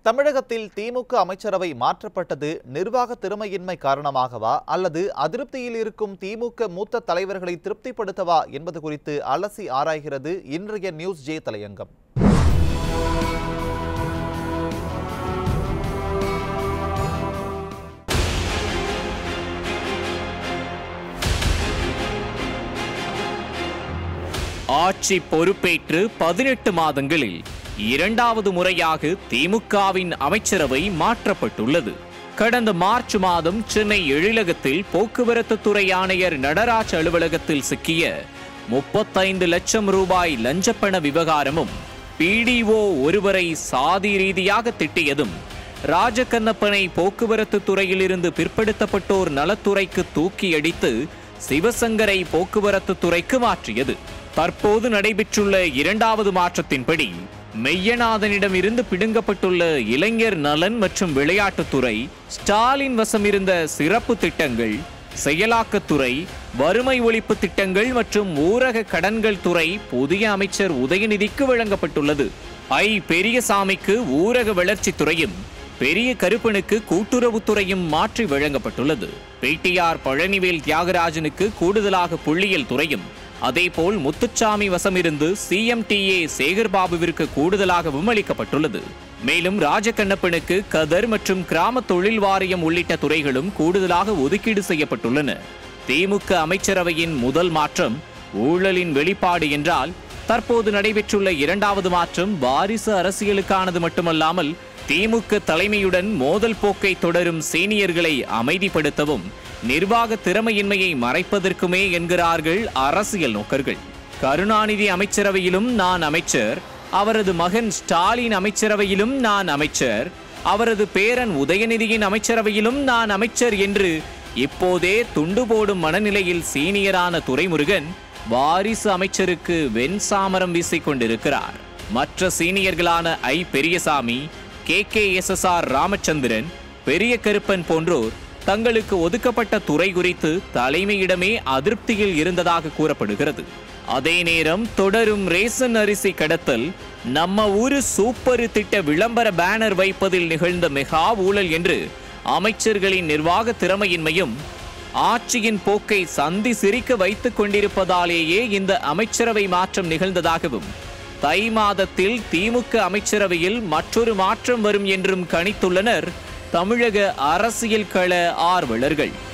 தமிழகத்தில் திமுக அமைச்சரவை மாற்றப்பட்டது நிர்வாக திறமையின்மை காரணமாகவா அல்லது அதிருப்தியில் இருக்கும் திமுக மூத்த தலைவர்களை திருப்திப்படுத்தவா என்பது குறித்து அலசி ஆராய்கிறது இன்றைய நியூஸ் ஜே தலையங்கம் ஆட்சி பொறுப்பேற்று பதினெட்டு மாதங்களில் இரண்டாவது முறையாக திமுகவின் அமைச்சரவை மாற்றப்பட்டுள்ளது கடந்த மார்ச் மாதம் சென்னை எழிலகத்தில் போக்குவரத்து துறை ஆணையர் நடராஜ் அலுவலகத்தில் சிக்கிய முப்பத்தைந்து லட்சம் ரூபாய் லஞ்சப்பண விவகாரமும் பிடிஓ ஒருவரை சாதி ரீதியாக திட்டியதும் ராஜகண்ணப்பனை போக்குவரத்து துறையிலிருந்து பிற்படுத்தப்பட்டோர் நலத்துறைக்கு தூக்கி அடித்து சிவசங்கரை போக்குவரத்து துறைக்கு மாற்றியது தற்போது நடைபெற்றுள்ள இரண்டாவது மாற்றத்தின்படி மெய்யநாதனிடம் இருந்து பிடுங்கப்பட்டுள்ள இளைஞர் நலன் மற்றும் விளையாட்டுத்துறை ஸ்டாலின் வசம் இருந்த சிறப்பு திட்டங்கள் செயலாக்கத்துறை வறுமை ஒழிப்பு திட்டங்கள் மற்றும் ஊரக கடன்கள் துறை புதிய அமைச்சர் உதயநிதிக்கு வழங்கப்பட்டுள்ளது ஐ பெரியசாமிக்கு ஊரக வளர்ச்சித் துறையும் பெரிய கருப்பனுக்கு கூட்டுறவுத்துறையும் மாற்றி வழங்கப்பட்டுள்ளது பிடிஆர் பழனிவேல் தியாகராஜனுக்கு கூடுதலாக புள்ளியியல் துறையும் அதேபோல் முத்துச்சாமி வசமிருந்து சிஎம்டிஏ சேகர்பாபுவிற்கு கூடுதலாகவும் அளிக்கப்பட்டுள்ளது மேலும் ராஜகண்ணப்பனுக்கு கதர் மற்றும் கிராம தொழில் வாரியம் உள்ளிட்ட துறைகளும் கூடுதலாக ஒதுக்கீடு செய்யப்பட்டுள்ளன திமுக அமைச்சரவையின் முதல் மாற்றம் ஊழலின் வெளிப்பாடு என்றால் தற்போது நடைபெற்றுள்ள இரண்டாவது மாற்றம் வாரிசு அரசியலுக்கானது மட்டுமல்லாமல் திமுக தலைமையுடன் மோதல் போக்கை தொடரும் சீனியர்களை அமைதிப்படுத்தவும் நிர்வாக திறமையின்மையை மறைப்பதற்குமே என்கிறார்கள் அரசியல் நோக்கர்கள் கருணாநிதி அமைச்சரவையிலும் நான் அமைச்சர் அவரது மகன் ஸ்டாலின் அமைச்சரவையிலும் நான் அமைச்சர் அவரது பேரன் உதயநிதியின் அமைச்சரவையிலும் நான் அமைச்சர் என்று இப்போதே துண்டு போடும் மனநிலையில் சீனியரான துரைமுருகன் வாரிசு அமைச்சருக்கு வெண்சாமரம் வீசிக் கொண்டிருக்கிறார் மற்ற சீனியர்களான I Periyasamy K K S S R Ramachandran Periyakaruppan போன்றோர் தங்களுக்கு ஒதுக்கப்பட்ட துறை குறித்து தலைமையிடமே அதிருப்தியில் இருந்ததாக கூறப்படுகிறது அதே நேரம் தொடரும் ரேசன் அரிசி கடத்தல் நம்ம ஊரு சூப்பர் திட்ட விளம்பர பேனர் வைப்பதில் நிகழ்ந்த மெகா ஊழல் என்று அமைச்சர்களின் நிர்வாக திறமையின்மையும் ஆட்சியின் போக்கை சந்தி சிரிக்க வைத்துக் கொண்டிருப்பதாலேயே இந்த அமைச்சரவை மாற்றம் நிகழ்ந்ததாகவும் தை மாதத்தில் திமுக அமைச்சரவையில் மற்றொரு மாற்றம் வரும் என்றும் கணித்துள்ளனர் தமிழக அரசியல் கள ஆர்வலர்கள்